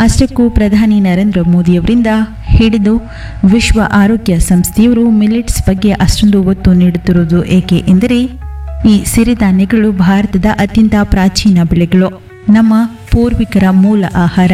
ಅಷ್ಟಕ್ಕೂ ಪ್ರಧಾನಿ ನರೇಂದ್ರ ಮೋದಿಯವರಿಂದ ಹಿಡಿದು ವಿಶ್ವ ಆರೋಗ್ಯ ಸಂಸ್ಥೆಯವರು ಮಿಲೆಟ್ಸ್ ಬಗ್ಗೆ ಅಷ್ಟೊಂದು ಒತ್ತು ನೀಡುತ್ತಿರುವುದು ಏಕೆ ಎಂದರೆ ಈ ಸಿರಿಧಾನ್ಯಗಳು ಭಾರತದ ಅತ್ಯಂತ ಪ್ರಾಚೀನ ಬೆಳೆಗಳು ನಮ್ಮ ಪೂರ್ವಿಕರ ಮೂಲ ಆಹಾರ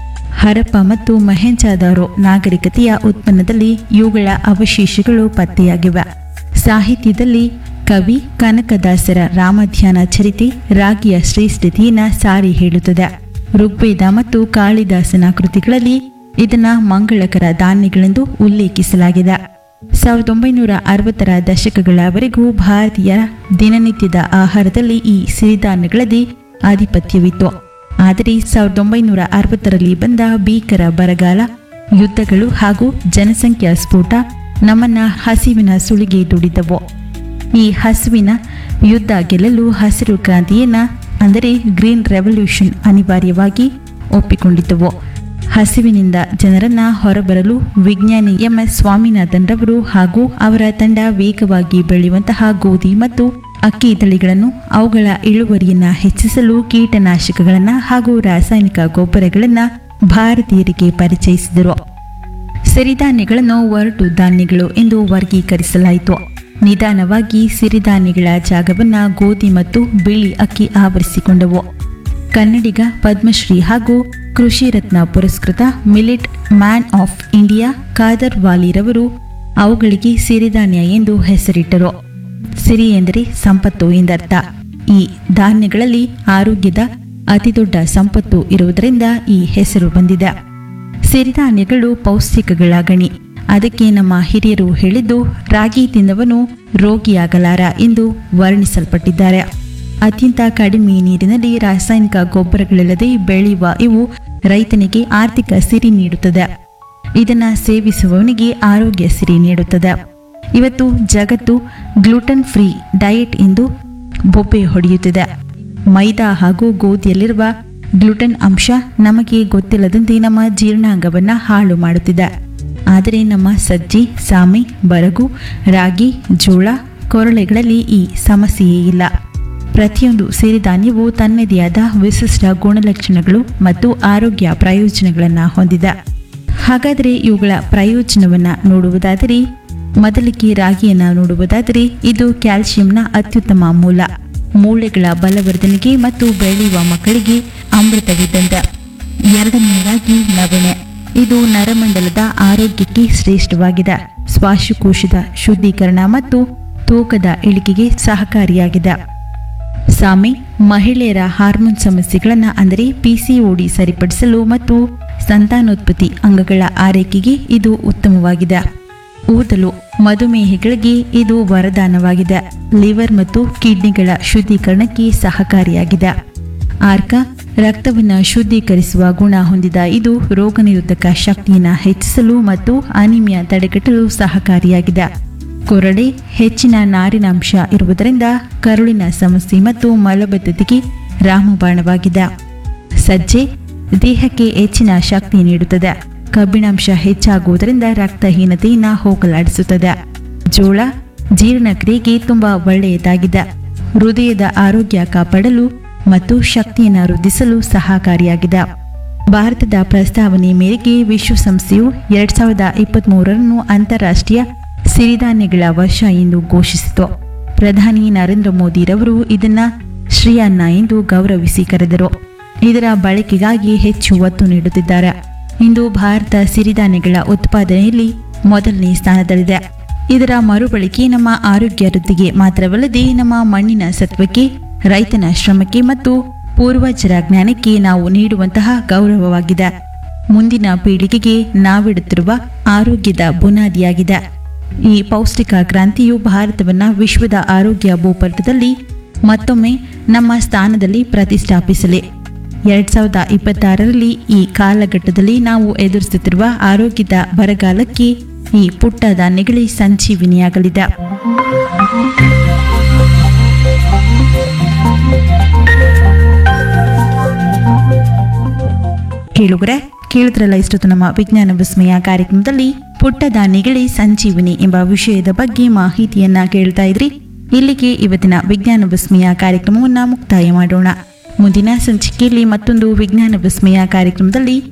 ಹರಪ್ಪ ಮತ್ತು ಮಹೆಂಜಾದಾರೋ ನಾಗರಿಕತೆಯ ಉತ್ಪನ್ನದಲ್ಲಿ ಇವುಗಳ ಅವಶೇಷಗಳು ಪತ್ತೆಯಾಗಿವೆ ಸಾಹಿತ್ಯದಲ್ಲಿ ಕವಿ ಕನಕದಾಸರ ರಾಮಧ್ಯಾನ ಚರಿತೆ ರಾಗಿಯ ಶ್ರೇಷ್ಠತೆಯನ್ನ ಸಾರಿ ಹೇಳುತ್ತದೆ ಋಗ್ವೇದ ಮತ್ತು ಕಾಳಿದಾಸನ ಕೃತಿಗಳಲ್ಲಿ ಇದನ್ನ ಮಂಗಳಕರ ಧಾನ್ಯಗಳೆಂದು ಉಲ್ಲೇಖಿಸಲಾಗಿದೆ ಸಾವಿರದ ಒಂಬೈನೂರ ಅರವತ್ತರ ದಶಕಗಳವರೆಗೂ ಭಾರತೀಯರ ದಿನನಿತ್ಯದ ಆಹಾರದಲ್ಲಿ ಈ ಸಿರಿಧಾನ್ಯಗಳದೇ ಆಧಿಪತ್ಯವಿತ್ತು ಆದರೆ ಸಾವಿರದ ಒಂಬೈನೂರ ಅರವತ್ತರಲ್ಲಿ ಬಂದ ಭೀಕರ ಬರಗಾಲ ಯುದ್ಧಗಳು ಹಾಗೂ ಜನಸಂಖ್ಯಾ ಸ್ಫೋಟ ನಮ್ಮನ್ನ ಹಸಿವಿನ ಸುಳಿಗೆ ದುಡಿದವು ಈ ಹಸುವಿನ ಯುದ್ಧ ಗೆಲ್ಲಲು ಹಸಿರು ಕ್ರಾಂತಿಯನ್ನ ಅಂದರೆ ಗ್ರೀನ್ ರೆವಲ್ಯೂಷನ್ ಅನಿವಾರ್ಯವಾಗಿ ಒಪ್ಪಿಕೊಂಡಿದ್ದವು ಹಸಿವಿನಿಂದ ಜನರನ್ನ ಹೊರಬರಲು ವಿಜ್ಞಾನಿ ಎಂ ಎಸ್ ಸ್ವಾಮಿನಾಥನ್ ರವರು ಹಾಗೂ ಅವರ ತಂಡ ವೇಗವಾಗಿ ಬೆಳೆಯುವಂತಹ ಗೋಧಿ ಮತ್ತು ಅಕ್ಕಿ ತಳಿಗಳನ್ನು ಅವುಗಳ ಇಳುವರಿಯನ್ನ ಹೆಚ್ಚಿಸಲು ಕೀಟನಾಶಕಗಳನ್ನ ಹಾಗೂ ರಾಸಾಯನಿಕ ಗೊಬ್ಬರಗಳನ್ನ ಭಾರತೀಯರಿಗೆ ಪರಿಚಯಿಸಿದರು ಸಿರಿಧಾನ್ಯಗಳನ್ನು ಒರಟು ಧಾನ್ಯಗಳು ಎಂದು ವರ್ಗೀಕರಿಸಲಾಯಿತು ನಿಧಾನವಾಗಿ ಸಿರಿಧಾನ್ಯಗಳ ಜಾಗವನ್ನ ಗೋಧಿ ಮತ್ತು ಬಿಳಿ ಅಕ್ಕಿ ಆವರಿಸಿಕೊಂಡವು ಕನ್ನಡಿಗ ಪದ್ಮಶ್ರೀ ಹಾಗೂ ಕೃಷಿ ರತ್ನ ಪುರಸ್ಕೃತ millet man of India Khadar ವಾಲಿರವರು ಅವುಗಳಿಗೆ ಸಿರಿಧಾನ್ಯ ಎಂದು ಹೆಸರಿಟ್ಟರು ಸಿರಿ ಎಂದರೆ ಸಂಪತ್ತು ಎಂದರ್ಥ ಈ ಧಾನ್ಯಗಳಲ್ಲಿ ಆರೋಗ್ಯದ ಅತಿದೊಡ್ಡ ಸಂಪತ್ತು ಇರುವುದರಿಂದ ಈ ಹೆಸರು ಬಂದಿದೆ ಸಿರಿಧಾನ್ಯಗಳು ಪೌಷ್ಟಿಕಗಳ ಗಣಿ ಅದಕ್ಕೆ ನಮ್ಮ ಹಿರಿಯರು ಹೇಳಿದ್ದು ರಾಗಿ ತಿಂದವನು ರೋಗಿಯಾಗಲಾರ ಎಂದು ವರ್ಣಿಸಲ್ಪಟ್ಟಿದ್ದಾರೆ ಅತ್ಯಂತ ಕಡಿಮೆ ನೀರಿನಲ್ಲಿ ರಾಸಾಯನಿಕ ಗೊಬ್ಬರಗಳಿಲ್ಲದೆ ಬೆಳೆಯುವ ಇವು ರೈತನಿಗೆ ಆರ್ಥಿಕ ಸಿರಿ ನೀಡುತ್ತದೆ ಇದನ್ನ ಸೇವಿಸುವವನಿಗೆ ಆರೋಗ್ಯ ಸಿರಿ ನೀಡುತ್ತದೆ ಇವತ್ತು ಜಗತ್ತು ಗ್ಲೂಟನ್ ಫ್ರೀ ಡಯಟ್ ಎಂದು ಬೊಬ್ಬೆ ಹೊಡೆಯುತ್ತಿದೆ ಮೈದಾ ಹಾಗೂ ಗೋಧಿಯಲ್ಲಿರುವ ಗ್ಲುಟನ್ ಅಂಶ ನಮಗೆ ಗೊತ್ತಿಲ್ಲದಂತೆ ನಮ್ಮ ಜೀರ್ಣಾಂಗವನ್ನ ಹಾಳು ಮಾಡುತ್ತಿದೆ ಆದರೆ ನಮ್ಮ ಸಜ್ಜಿ ಸಾಮೆ ಬರಗು ರಾಗಿ ಜೋಳ ಕೊರಳೆಗಳಲ್ಲಿ ಈ ಸಮಸ್ಯೆಯೇ ಇಲ್ಲ ಪ್ರತಿಯೊಂದು ಸಿರಿಧಾನ್ಯವು ತನ್ನದೇ ಆದ ವಿಶಿಷ್ಟ ಗುಣಲಕ್ಷಣಗಳು ಮತ್ತು ಆರೋಗ್ಯ ಪ್ರಯೋಜನಗಳನ್ನು ಹೊಂದಿದೆ ಹಾಗಾದರೆ ಇವುಗಳ ಪ್ರಯೋಜನವನ್ನ ನೋಡುವುದಾದರೆ ಮೊದಲಿಗೆ ರಾಗಿಯನ್ನ ನೋಡುವುದಾದರೆ ಇದು ಕ್ಯಾಲ್ಸಿಯಂನ ಅತ್ಯುತ್ತಮ ಮೂಲ ಮೂಳೆಗಳ ಬಲವರ್ಧನೆಗೆ ಮತ್ತು ಬೆಳೆಯುವ ಮಕ್ಕಳಿಗೆ ಅಮೃತವಿದ್ದಂತೆ ಎರಡನೆಯದಾಗಿ ನವಣೆ ಇದು ನರಮಂಡಲದ ಆರೋಗ್ಯಕ್ಕೆ ಶ್ರೇಷ್ಠವಾಗಿದೆ ಶ್ವಾಸಕೋಶದ ಶುದ್ಧೀಕರಣ ಮತ್ತು ತೂಕದ ಇಳಿಕೆಗೆ ಸಹಕಾರಿಯಾಗಿದೆ ಸಾಮೆ ಮಹಿಳೆಯರ ಹಾರ್ಮೋನ್ ಸಮಸ್ಯೆಗಳನ್ನು ಅಂದರೆ ಪಿಸಿಒಡಿ ಸರಿಪಡಿಸಲು ಮತ್ತು ಸಂತಾನೋತ್ಪತ್ತಿ ಅಂಗಗಳ ಆರೈಕೆಗೆ ಇದು ಉತ್ತಮವಾಗಿದೆ ಊದಲು ಮಧುಮೇಹಿಗಳಿಗೆ ಇದು ವರದಾನವಾಗಿದೆ ಲಿವರ್ ಮತ್ತು ಕಿಡ್ನಿಗಳ ಶುದ್ಧೀಕರಣಕ್ಕೆ ಸಹಕಾರಿಯಾಗಿದೆ ಆರ್ಕ ರಕ್ತವನ್ನು ಶುದ್ಧೀಕರಿಸುವ ಗುಣ ಹೊಂದಿದ ಇದು ರೋಗನಿರೋಧಕ ಶಕ್ತಿಯನ್ನು ಹೆಚ್ಚಿಸಲು ಮತ್ತು ಅನಿಮಿಯಾ ತಡೆಗಟ್ಟಲು ಸಹಕಾರಿಯಾಗಿದೆ ಕೊರಡೆ ಹೆಚ್ಚಿನ ನಾರಿನಾಂಶ ಇರುವುದರಿಂದ ಕರುಳಿನ ಸಮಸ್ಯೆ ಮತ್ತು ಮಲಬದ್ಧತೆಗೆ ರಾಮಬಾಣವಾಗಿದೆ ಸಜ್ಜೆ ದೇಹಕ್ಕೆ ಹೆಚ್ಚಿನ ಶಕ್ತಿ ನೀಡುತ್ತದೆ ಕಬ್ಬಿಣಾಂಶ ಹೆಚ್ಚಾಗುವುದರಿಂದ ರಕ್ತಹೀನತೆಯನ್ನು ಹೋಗಲಾಡಿಸುತ್ತದೆ ಜೋಳ ಜೀರ್ಣಕ್ರಿಯೆಗೆ ತುಂಬಾ ಒಳ್ಳೆಯದಾಗಿದೆ ಹೃದಯದ ಆರೋಗ್ಯ ಕಾಪಾಡಲು ಮತ್ತು ಶಕ್ತಿಯನ್ನು ವೃದ್ಧಿಸಲು ಸಹಕಾರಿಯಾಗಿದೆ ಭಾರತದ ಪ್ರಸ್ತಾವನೆ ಮೇರೆಗೆ ವಿಶ್ವಸಂಸ್ಥೆಯು ಎರಡ್ ಸಾವಿರದ ಇಪ್ಪತ್ತ್ ಮೂರರನ್ನು ಅಂತಾರಾಷ್ಟ್ರೀಯ ಸಿರಿಧಾನ್ಯಗಳ ವರ್ಷ ಎಂದು ಘೋಷಿಸಿತು ಪ್ರಧಾನಿ ನರೇಂದ್ರ ಮೋದಿರವರು ಇದನ್ನ ಶ್ರೀಯನ್ನ ಎಂದು ಗೌರವಿಸಿ ಕರೆದರು ಇದರ ಬಳಕೆಗಾಗಿ ಹೆಚ್ಚು ಒತ್ತು ನೀಡುತ್ತಿದ್ದಾರೆ ಇಂದು ಭಾರತ ಸಿರಿಧಾನ್ಯಗಳ ಉತ್ಪಾದನೆಯಲ್ಲಿ ಮೊದಲನೇ ಸ್ಥಾನದಲ್ಲಿದೆ ಇದರ ಮರುಬಳಕೆ ನಮ್ಮ ಆರೋಗ್ಯ ವೃದ್ಧಿಗೆ ಮಾತ್ರವಲ್ಲದೆ ನಮ್ಮ ಮಣ್ಣಿನ ಸತ್ವಕ್ಕೆ ರೈತನ ಶ್ರಮಕ್ಕೆ ಮತ್ತು ಪೂರ್ವಜರ ಜ್ಞಾನಕ್ಕೆ ನಾವು ನೀಡುವಂತಹ ಗೌರವವಾಗಿದೆ ಮುಂದಿನ ಪೀಳಿಗೆಗೆ ನಾವಿಡುತ್ತಿರುವ ಆರೋಗ್ಯದ ಬುನಾದಿಯಾಗಿದೆ ಈ ಪೌಷ್ಟಿಕ ಕ್ರಾಂತಿಯು ಭಾರತವನ್ನ ವಿಶ್ವದ ಆರೋಗ್ಯ ಭೂಪಟದಲ್ಲಿ ಮತ್ತೊಮ್ಮೆ ನಮ್ಮ ಸ್ಥಾನದಲ್ಲಿ ಪ್ರತಿಷ್ಠಾಪಿಸಲಿ ಎರಡ್ ಸಾವಿರದ ಇಪ್ಪತ್ತಾರರಲ್ಲಿ ಈ ಕಾಲಘಟ್ಟದಲ್ಲಿ ನಾವು ಎದುರಿಸುತ್ತಿರುವ ಆರೋಗ್ಯದ ಬರಗಾಲಕ್ಕೆ ಈ ಪುಟ್ಟ ಧಾನ್ಯಗಳೇ ಸಂಜೀವಿನಿಯಾಗಲಿದೆ ಕೇಳುಗರೆ ಕೇಳಿದ್ರಲ್ಲ ಇಷ್ಟೊತ್ತು ನಮ್ಮ ವಿಜ್ಞಾನ ವಿಸ್ಮಯ ಕಾರ್ಯಕ್ರಮದಲ್ಲಿ ಪುಟ್ಟ ಧಾನ್ಯಗಳೇ ಸಂಜೀವಿನಿ ಎಂಬ ವಿಷಯದ ಬಗ್ಗೆ ಮಾಹಿತಿಯನ್ನ ಕೇಳ್ತಾ ಇದ್ರಿ ಇಲ್ಲಿಗೆ ಇವತ್ತಿನ ವಿಜ್ಞಾನ ವಿಸ್ಮಯ ಕಾರ್ಯಕ್ರಮವನ್ನ ಮುಕ್ತಾಯ ಮಾಡೋಣ ಮುಂದಿನ ಸಂಚಿಕೆಯಲ್ಲಿ ಮತ್ತೊಂದು ವಿಜ್ಞಾನ ವಿಸ್ಮಯ ಕಾರ್ಯಕ್ರಮದಲ್ಲಿ